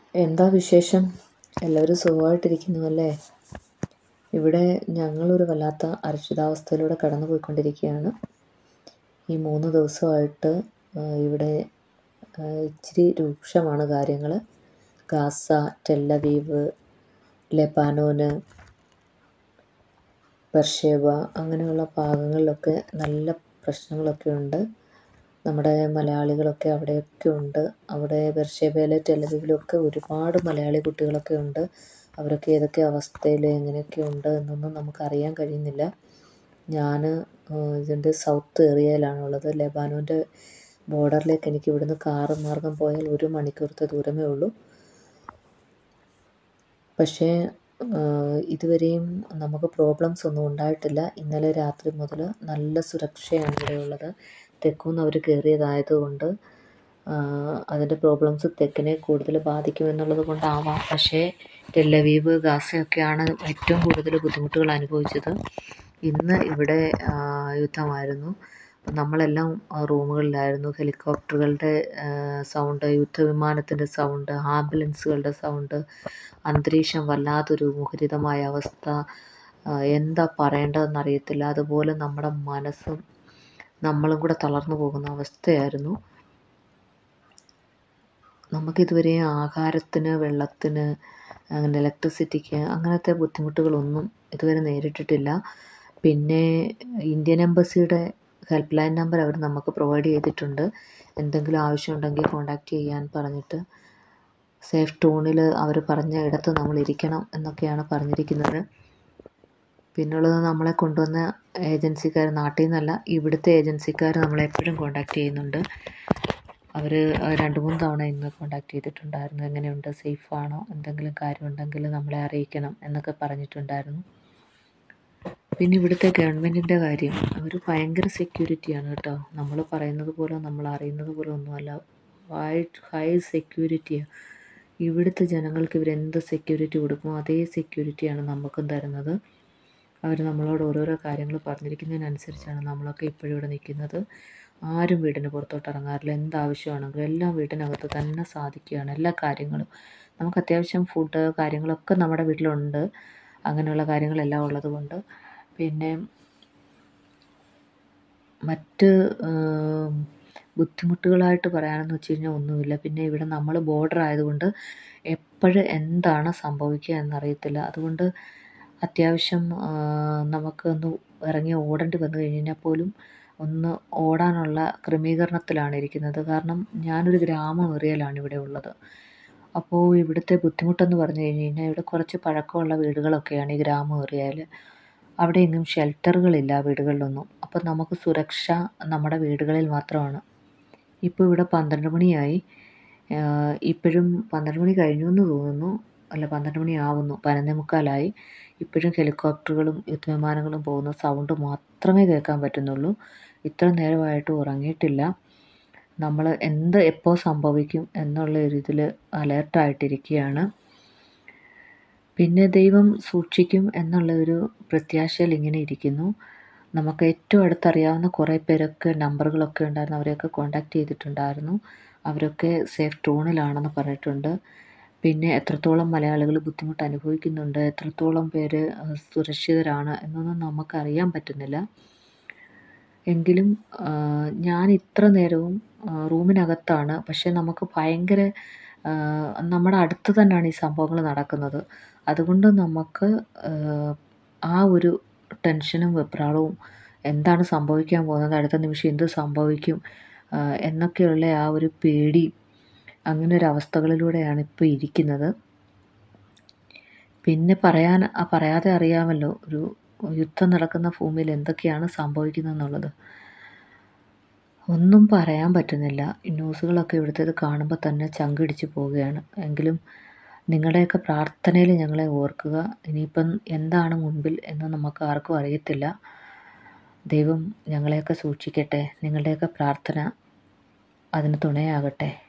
എന്താ വിശേഷം എല്ലാവരും സുഖമായിട്ടിരിക്കുന്നു അല്ലേ ഇവിടെ ഞങ്ങളൊരു വല്ലാത്ത അരക്ഷിതാവസ്ഥയിലൂടെ കടന്നു പോയിക്കൊണ്ടിരിക്കുകയാണ് ഈ മൂന്ന് ദിവസമായിട്ട് ഇവിടെ ഇച്ചിരി രൂക്ഷമാണ് കാര്യങ്ങൾ ഗാസ ടെല്ലവീവ് ലെബാനോന് ബർഷേബ അങ്ങനെയുള്ള ഭാഗങ്ങളിലൊക്കെ നല്ല പ്രശ്നങ്ങളൊക്കെ ഉണ്ട് നമ്മുടെ മലയാളികളൊക്കെ അവിടെയൊക്കെ ഉണ്ട് അവിടെ ബർഷേബയിലെ ടെലവീവിലൊക്കെ ഒരുപാട് മലയാളി കുട്ടികളൊക്കെ ഉണ്ട് അവരൊക്കെ ഏതൊക്കെ അവസ്ഥയിൽ എങ്ങനെയൊക്കെ ഉണ്ട് എന്നൊന്നും നമുക്കറിയാൻ കഴിയുന്നില്ല ഞാൻ ഇതിൻ്റെ സൗത്ത് ഏരിയയിലാണുള്ളത് ലെബാനോൻ്റെ ബോർഡറിലേക്ക് എനിക്ക് ഇവിടുന്ന് കാറ് മാർഗം പോയാൽ ഒരു മണിക്കൂറത്തെ ദൂരമേ ഉള്ളൂ പക്ഷേ ഇതുവരെയും നമുക്ക് പ്രോബ്ലംസ് ഒന്നും ഉണ്ടായിട്ടില്ല ഇന്നലെ രാത്രി മുതൽ നല്ല സുരക്ഷയാണ് ഇവിടെയുള്ളത് തെക്കുനിന്ന് അവർ കയറിയതായതുകൊണ്ട് അതിൻ്റെ പ്രോബ്ലംസ് തെക്കിനെ കൂടുതൽ ബാധിക്കുമെന്നുള്ളത് കൊണ്ടാവാം പക്ഷേ ടെല്ലവീവ് ഗാസയൊക്കെയാണ് ഏറ്റവും കൂടുതൽ ബുദ്ധിമുട്ടുകൾ അനുഭവിച്ചത് ഇന്ന് ഇവിടെ യുദ്ധമായിരുന്നു നമ്മളെല്ലാം റൂമുകളിലായിരുന്നു ഹെലികോപ്റ്ററുകളുടെ സൗണ്ട് യുദ്ധവിമാനത്തിൻ്റെ സൗണ്ട് ആംബുലൻസുകളുടെ സൗണ്ട് അന്തരീക്ഷം വല്ലാത്തൊരു മുഖരിതമായ അവസ്ഥ എന്താ പറയേണ്ടതെന്നറിയത്തില്ല അതുപോലെ നമ്മുടെ മനസ്സും നമ്മളും കൂടെ തളർന്നു പോകുന്ന അവസ്ഥയായിരുന്നു നമുക്കിതുവരെ ആഹാരത്തിന് വെള്ളത്തിന് അങ്ങനെ ഇലക്ട്രിസിറ്റിക്ക് അങ്ങനത്തെ ബുദ്ധിമുട്ടുകളൊന്നും ഇതുവരെ നേരിട്ടിട്ടില്ല പിന്നെ ഇന്ത്യൻ എംബസിയുടെ ഹെൽപ്പ് ലൈൻ നമ്പർ അവർ നമുക്ക് പ്രൊവൈഡ് ചെയ്തിട്ടുണ്ട് എന്തെങ്കിലും ആവശ്യമുണ്ടെങ്കിൽ കോൺടാക്റ്റ് ചെയ്യാൻ പറഞ്ഞിട്ട് സേഫ് ടൂണിൽ അവർ പറഞ്ഞ ഇടത്ത് നമ്മൾ ഇരിക്കണം എന്നൊക്കെയാണ് പറഞ്ഞിരിക്കുന്നത് പിന്നുള്ളത് നമ്മളെ കൊണ്ടുവന്ന ഏജൻസിക്കാർ നാട്ടിൽ നിന്നല്ല ഇവിടുത്തെ ഏജൻസിക്കാർ നമ്മളെ എപ്പോഴും കോൺടാക്റ്റ് ചെയ്യുന്നുണ്ട് അവർ രണ്ട് മൂന്ന് തവണ ഇന്ന് കോൺടാക്റ്റ് ചെയ്തിട്ടുണ്ടായിരുന്നു എങ്ങനെയുണ്ട് സേഫാണോ എന്തെങ്കിലും കാര്യമുണ്ടെങ്കിൽ നമ്മളെ അറിയിക്കണം എന്നൊക്കെ പറഞ്ഞിട്ടുണ്ടായിരുന്നു പിന്നെ ഇവിടുത്തെ ഗവൺമെൻറ്റിൻ്റെ കാര്യം അവർ ഭയങ്കര സെക്യൂരിറ്റിയാണ് കേട്ടോ നമ്മൾ പറയുന്നത് പോലെ നമ്മൾ അറിയുന്നത് പോലെ ഒന്നുമല്ല ഹൈ ഹൈ സെക്യൂരിറ്റിയാണ് ഇവിടുത്തെ ജനങ്ങൾക്ക് ഇവരെന്ത് സെക്യൂരിറ്റി കൊടുക്കുമോ അതേ സെക്യൂരിറ്റിയാണ് നമുക്കും തരുന്നത് അവർ നമ്മളോട് ഓരോരോ കാര്യങ്ങൾ പറഞ്ഞിരിക്കുന്നതിനനുസരിച്ചാണ് നമ്മളൊക്കെ ഇപ്പോഴും ഇവിടെ നിൽക്കുന്നത് ആരും വീടിന് പുറത്തോട്ട് ഇറങ്ങാറില്ല എന്താവശ്യമാണെങ്കിലും എല്ലാം വീട്ടിനകത്ത് തന്നെ സാധിക്കുകയാണ് എല്ലാ കാര്യങ്ങളും നമുക്ക് അത്യാവശ്യം ഫുഡ് കാര്യങ്ങളൊക്കെ നമ്മുടെ വീട്ടിലുണ്ട് അങ്ങനെയുള്ള കാര്യങ്ങളെല്ലാം ഉള്ളത് കൊണ്ട് പിന്നെ മറ്റ് ബുദ്ധിമുട്ടുകളായിട്ട് പറയാനെന്ന് വെച്ച് കഴിഞ്ഞാൽ ഒന്നുമില്ല പിന്നെ ഇവിടെ നമ്മൾ ബോർഡർ ആയതുകൊണ്ട് എപ്പോഴും എന്താണ് സംഭവിക്കുക എന്നറിയത്തില്ല അതുകൊണ്ട് അത്യാവശ്യം നമുക്കൊന്ന് ഇറങ്ങി ഓടേണ്ടി വന്നു കഴിഞ്ഞാൽ പോലും ഒന്ന് ഓടാനുള്ള ക്രമീകരണത്തിലാണ് ഇരിക്കുന്നത് കാരണം ഞാനൊരു ഗ്രാമം ഏറിയയിലാണ് ഇവിടെ ഉള്ളത് അപ്പോൾ ഇവിടുത്തെ ബുദ്ധിമുട്ടെന്ന് പറഞ്ഞു കഴിഞ്ഞ് കഴിഞ്ഞാൽ ഇവിടെ കുറച്ച് പഴക്കമുള്ള വീടുകളൊക്കെയാണ് ഈ ഗ്രാമം ഏറിയയിൽ അവിടെ എങ്ങും ഷെൽട്ടറുകളില്ല വീടുകളിലൊന്നും അപ്പോൾ നമുക്ക് സുരക്ഷ നമ്മുടെ വീടുകളിൽ മാത്രമാണ് ഇപ്പോൾ ഇവിടെ പന്ത്രണ്ട് മണിയായി ഇപ്പോഴും പന്ത്രണ്ട് മണി കഴിഞ്ഞു എന്ന് തോന്നുന്നു അല്ല പന്ത്രണ്ട് മണി ആവുന്നു പതിനൊന്നേ മുക്കാലായി ഇപ്പോഴും ഹെലികോപ്റ്ററുകളും യുദ്ധവിമാനങ്ങളും പോകുന്ന സൗണ്ട് മാത്രമേ കേൾക്കാൻ പറ്റുന്നുള്ളൂ ഇത്ര നേരമായിട്ട് ഉറങ്ങിയിട്ടില്ല നമ്മൾ എന്ത് എപ്പോൾ സംഭവിക്കും എന്നുള്ള ഒരു ഇതിൽ അലേർട്ടായിട്ടിരിക്കുകയാണ് പിന്നെ ദൈവം സൂക്ഷിക്കും എന്നുള്ള ഒരു പ്രത്യാശയിൽ ഇങ്ങനെ ഇരിക്കുന്നു നമുക്ക് ഏറ്റവും അടുത്തറിയാവുന്ന കുറേ പേരൊക്കെ നമ്പറുകളൊക്കെ ഉണ്ടായിരുന്നു അവരെയൊക്കെ കോൺടാക്റ്റ് ചെയ്തിട്ടുണ്ടായിരുന്നു അവരൊക്കെ സേഫ് ടൂണിലാണെന്ന് പറഞ്ഞിട്ടുണ്ട് പിന്നെ എത്രത്തോളം മലയാളികൾ ബുദ്ധിമുട്ട് അനുഭവിക്കുന്നുണ്ട് എത്രത്തോളം പേര് സുരക്ഷിതരാണ് എന്നൊന്നും നമുക്കറിയാൻ പറ്റുന്നില്ല എങ്കിലും ഞാൻ ഇത്ര നേരവും റൂമിനകത്താണ് പക്ഷേ നമുക്ക് ഭയങ്കര നമ്മുടെ അടുത്ത് തന്നെയാണ് ഈ സംഭവങ്ങൾ നടക്കുന്നത് അതുകൊണ്ട് നമുക്ക് ആ ഒരു ടെൻഷനും വെപ്രാളവും എന്താണ് സംഭവിക്കാൻ പോകുന്നത് അടുത്ത നിമിഷം എന്ത് സംഭവിക്കും എന്നൊക്കെയുള്ള ആ ഒരു പേടി അങ്ങനെ ഒരു അവസ്ഥകളിലൂടെയാണ് ഇപ്പോൾ ഇരിക്കുന്നത് പിന്നെ പറയാൻ പറയാതെ അറിയാമല്ലോ ഒരു യുദ്ധം നടക്കുന്ന ഭൂമിയിൽ എന്തൊക്കെയാണ് സംഭവിക്കുന്നതെന്നുള്ളത് ഒന്നും പറയാൻ പറ്റുന്നില്ല ന്യൂസുകളൊക്കെ ഇവിടുത്തേത് കാണുമ്പോൾ തന്നെ ചങ്കിടിച്ച് പോവുകയാണ് എങ്കിലും നിങ്ങളുടെയൊക്കെ പ്രാർത്ഥനയിൽ ഞങ്ങളെ ഓർക്കുക ഇനിയിപ്പം എന്താണ് മുൻപിൽ എന്ന് നമുക്ക് ആർക്കും അറിയത്തില്ല ദൈവം ഞങ്ങളെയൊക്കെ സൂക്ഷിക്കട്ടെ നിങ്ങളുടെയൊക്കെ പ്രാർത്ഥന അതിന് തുണയാകട്ടെ